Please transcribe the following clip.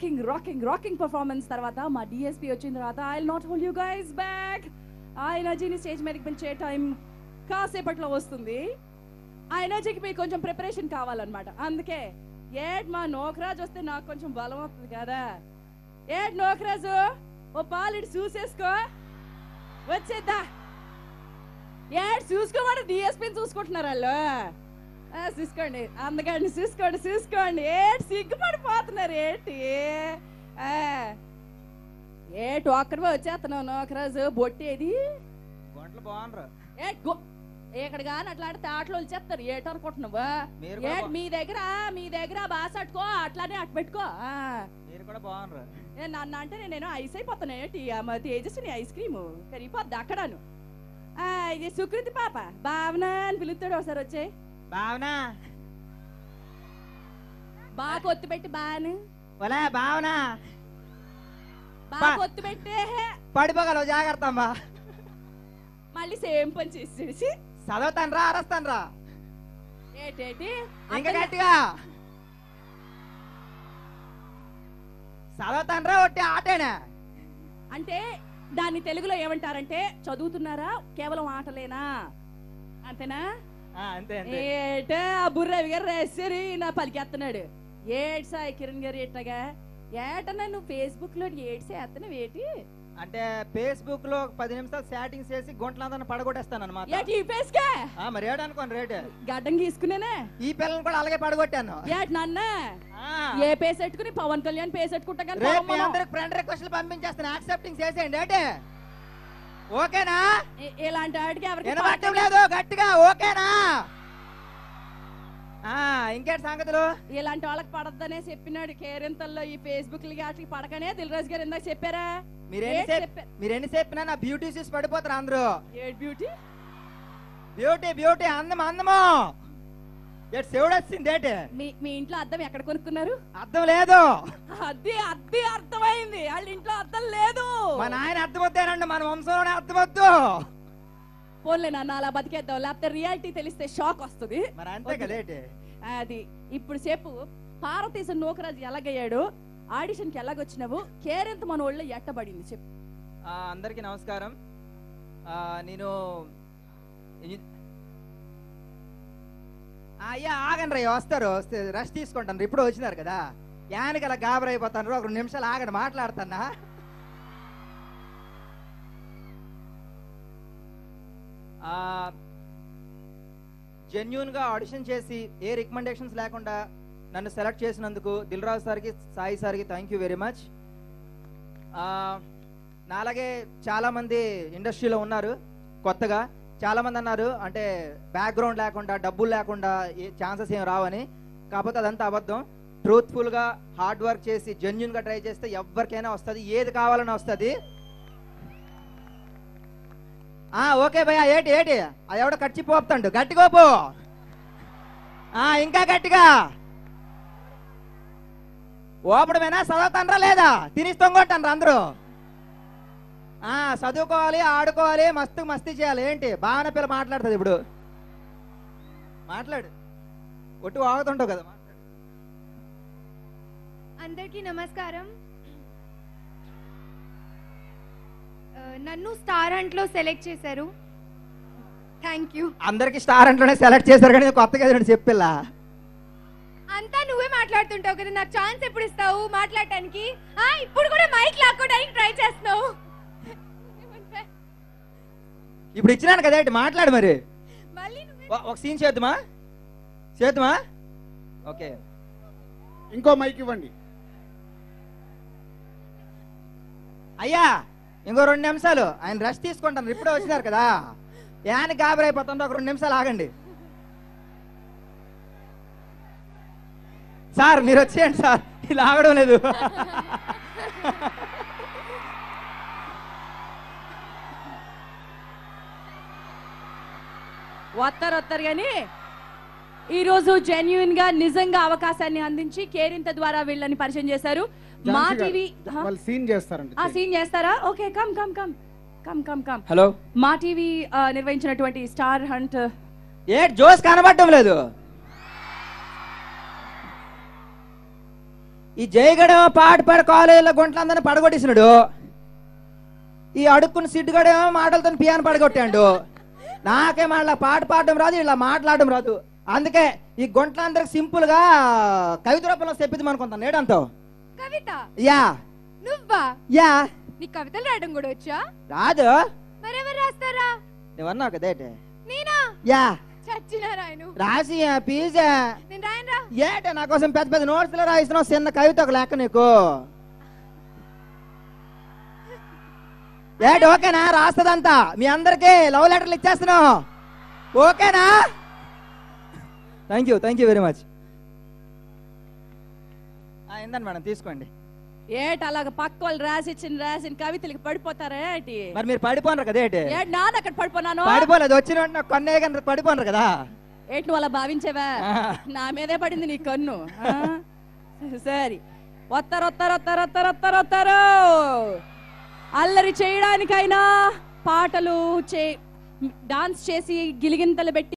Rocking rocking rocking performance తర్వాత మా DSP వచ్చిన తర్వాత I not hold you guys back ఆ ఎనర్జీని స్టేజ్ మీదకి పిలిచే టైం కాసేపట్లో వస్తుంది ఆ ఎనర్జీకి మీకు కొంచెం ప్రిపరేషన్ కావాలన్నమాట అందుకే ఏడ్ మా నోకరాజు వస్తే నాకు కొంచెం బలం వస్తుంది కదా ఏడ్ నోకరాజు ఓ పాలిటి చూసేసుకో వచ్చేద్దా ఏడ్ చూసుకోమని డిఎస్పీని చూసుకుంటున్నారు వాళ్ళు ఆ, చూసుకోండి అందుకని చూసుకోండి చూసుకోండి ఏటి సిగ్గుపడిపోతున్నారు ఏంటి ఆ, ఏటి ఒక్కడివే వచ్చేస్తున్నావు నోకరాజు బొట్టేది గొంటలు బాగున్నారు ఏ గో ఇక్కడ కానీ అట్లాంటి తాటలు వచ్చేస్తారు ఏటి అనుకుంటున్నావు మీరు కూడా ఏటి బా- మీ దగ్గర మీ దగ్గర బాస్ అట్టుకో అట్లానే అట్టు పెట్టుకో ఆ. మీరు కూడా బాగున్నారు ఏ నన్ను అంటే నేను ఐస్ అయిపోతాను ఏంటి ఆ మా తేజస్విని ఐస్ క్రీము కరిగిపోద్ది అక్కడను ఆ, ఇది సుకృతి పాప భావన అని పిలుస్తాడు ఒకసారి వచ్చే భావనా బాగా కొత్తు పెట్టి బాను ఒలే భావనా బాగా బా- కొత్తు పెట్టే పడిపోగలవు జాగ్రత్త అమ్మా మళ్ళీ సేమ్ పని చేసి చూసి చదవుతాను రా అరస్తాను రా ఏటేటి ఇంకా అతను- గట్టిగా చదవుతాను రా ఒట్టి ఆటేనా అంటే దాన్ని తెలుగులో ఏమంటారంటే చదువుతున్నారా కేవలం ఆటలేనా అంతేనా ఆ, అంతే అంతే ఏట ఆ బుర్ర గారు రాశారు నా పలికేస్తున్నాడు ఏడ్ సాయి కిరణ్ గారు ఎట్టగా ఏటన్నా నువ్వు ఫేస్బుక్ లో ఏడ్స్ వేస్తున్నావు ఏటి అంటే ఫేస్బుక్ లో ఒక పది నిమిషాలు చాటింగ్ చేసి గుంటలందరిని పడగొట్టేస్తాను అనమాట ఏటి ఈ ఫేస్కే మరి ఏడనుకోండి రేటు గడ్డం గీసుకునేనా ఈ పిల్లల్ని కూడా అలాగే పడగొట్టాను ఏటి నాన్న ఆ, ఏ పేస్ పెట్టుకుని పవన్ కళ్యాణ్ పేస్ పెట్టుకుంటా కానీ రేపు పాపం మీ మనం- అందరికి ఫ్రెండ్ రిక్వెస్ట్లు పంపించేస్తాను యాక్సెప్టింగ్ చేసేయండి ఏంటి ఓకేనా ఇ- ఇలాంటి వాటికి ఎవరికి వినబట్టం లేదు గట్టిగా ఓకేనా ఆ ఇంకేంటి సంగతులు ఇలాంటి వాళ్ళకి పడద్దనే చెప్పినాడు కేరింతల్లో ఈ ఫేస్బుక్ వాటికి పడకనే దిల్రాజు గారు ఇందాక చెప్పారా మీరు ఏడ్ ఎన్ని చెప్పారు మీరు ఎన్ని చెప్పినా నా బ్యూటీ చూసి పడిపోతారు అందరూ ఏడ్ బ్యూటీ బ్యూటీ బ్యూటీ అందం అందము ఏడు శివుడు వచ్చింది ఏంటి మీ మీ ఇంట్లో అద్దం ఎక్కడ కొనుక్కున్నారు అర్థం లేదు అది అద్దె అర్థమైంది వాళ్ళ ఇంట్లో అద్దం లేదు మా నాయన అర్థమవుతారండి మన వంశంలోనే అర్థమవుతూ పోన్లే నాన్న అలా బతికేద్దాం లేకపోతే రియాలిటీ తెలిస్తే షాక్ వస్తుంది మరి అంతే కదేటి అది ఇప్పుడు సేపు భారతదేశం నూకరాజు ఎలాగయ్యాడు ఆడిషన్ కి ఎలాగొచ్చినావు కేరింత మన ఒళ్ళు ఎట్టబడింది చెప్పు ఆ, అందరికీ నమస్కారం ఆ, నేను ఇంజి- ఆ, అయ్యా ఆగండి రా వస్తారు వస్తే రెస్ట్ తీసుకుంటాను ఇప్పుడు వచ్చినారు కదా యానికి అలా గాబరైపోతాను ఒక రెండు నిమిషాలు ఆగండి మాట్లాడతానా జెన్యున్ గా ఆడిషన్ చేసి ఏ రికమెండేషన్స్ లేకుండా నన్ను సెలెక్ట్ చేసినందుకు దిల్రాజు సార్కి సాయి సార్కి థ్యాంక్ యూ వెరీ మచ్ నాలాగే చాలా మంది ఇండస్ట్రీలో ఉన్నారు కొత్తగా చాలా మంది అన్నారు అంటే బ్యాక్గ్రౌండ్ లేకుండా డబ్బులు లేకుండా ఏ ఛాన్సెస్ ఏం రావని కాకపోతే అదంతా అబద్ధం ట్రూత్ఫుల్ గా హార్డ్ వర్క్ చేసి జెన్యున్ గా ట్రై చేస్తే ఎవరికైనా వస్తుంది ఏది కావాలని వస్తుంది ఆ ఓకే భయ్యా ఏటి ఏటి అది ఎవడో కచ్చి పోపుతాడు గట్టిగా పో ఆ ఇంకా గట్టిగా ఓపడమేనా చదవతానరా లేదా తినిస్తొంగొట్టండ్రా అందరూ ఆ చదువుకోవాలి ఆడుకోవాలి మస్తు మస్తీ చేయాలి ఏంటి భావన పిల్ల మాట్లాడుతుంది ఇప్పుడు మాట్లాడు ఒట్టు వాగుతుంటావు కదా మాట్లాడు. అందరికీ నమస్కారం ఆ, నన్ను స్టార్ హంట్లో సెలెక్ట్ చేశారు థ్యాంక్ యూ అందరికి స్టార్ అంట్లోనే సెలెక్ట్ చేశారు కానీ ఇది కొత్తగా ఏదైనా చెప్పిల్లా అంతా నువ్వే మాట్లాడుతుంటావు కదా నాకు ఛాన్స్ ఎప్పుడు ఇస్తావు మాట్లాడటానికి ఆ, ఇప్పుడు కూడా మైక్ లాక్కోవడానికి ట్రై చేస్తున్నావు ఇప్పుడు ఇచ్చినాను కదా ఏంటి మాట్లాడు మరి మళ్ళీ నువ్వే ఒ- ఒక సీన్ చేద్దామా చేద్దామా ఓకే ఇంకో మైక్ ఇవ్వండి అయ్యా ఇంకో రెండు నిమిషాలు ఆయన రెస్ట్ తీసుకుంటాను ఇప్పుడే వచ్చినారు కదా యాని గాబరైపోతుందో ఒక రెండు నిమిషాలు ఆగండి సార్ మీరు వచ్చేయండి సార్ ఇలా ఆగడం లేదు వస్తారు వస్తారు కానీ ఈరోజు జెన్యున్ గా నిజంగా అవకాశాన్ని అందించి కేరింత ద్వారా వీళ్ళని పరిచయం చేశారు మా ఝాన్సీ గారు, టీవీ వాళ్ళు సీన్ చేస్తారండి ఆ సీన్ చేస్తారా okay come come come come come come hello Maa TV ఆ, నిర్వహించినటువంటి స్టార్ హంట్ ఏ జోస్ కనబడటం లేదు ఈ జయగడ పాట పాడి కాలేజీలో గుంటలందరినీ పడగొట్టేసినాడు ఈ అడుక్కుని సిడ్డుగడేమో మాటలతో పియాను పడగొట్టాడు నాకే మళ్ళీ పాట పాడడం రాదు ఇలా మాట్లాడడం రాదు అందుకే ఈ గుంటలందరికి సింపుల్ గా కవిత రూపంలో చెప్పిద్దాం అనుకుంటాను నేడంతావు కవిత యా నువ్వా యా నీ కవితలు రాయడం కూడా వచ్చా రాదు మరెవరు రాస్తారా నువ్వన్నావు కదేటే నేనా యా చచ్చినా రాయను రాసి పీజా నేను రాయనరా ఏటే నా కోసం పెద్ద పెద్ద నోట్స్ లో రాయిస్తున్నావు చిన్న కవిత ఒక లెక్క నీకు ఏటి ఓకేనా రాస్తదంతా మీ అందరికి లవ్ లెటర్లు ఇచ్చేస్తున్నావు ఓకేనా thank you thank you very much ఇందండి మేడం తీసుకోండి ఏటి అలాగ పక్క వాళ్ళు రాసిచ్చిన రాసిన కవితలకి పడిపోతారా ఏటి మరి మీరు పడిపోనరు కదా ఏటి ఏటి నాన్న అక్కడ పడిపోనాను పడిపోలేదు వచ్చిన వెంటనే కొన్నే కానీ పడిపోనరు కదా ఏటి నువ్వు అలా భావించావా ఆ. నా మీదే పడింది నీ కన్ను ఆ? సరే వస్తారు వస్తారు వస్తారు వస్తారు వస్తారు వస్తారు అల్లరి చేయడానికైనా పాటలు చే డాన్స్ చేసి గిలిగింతలు పెట్టి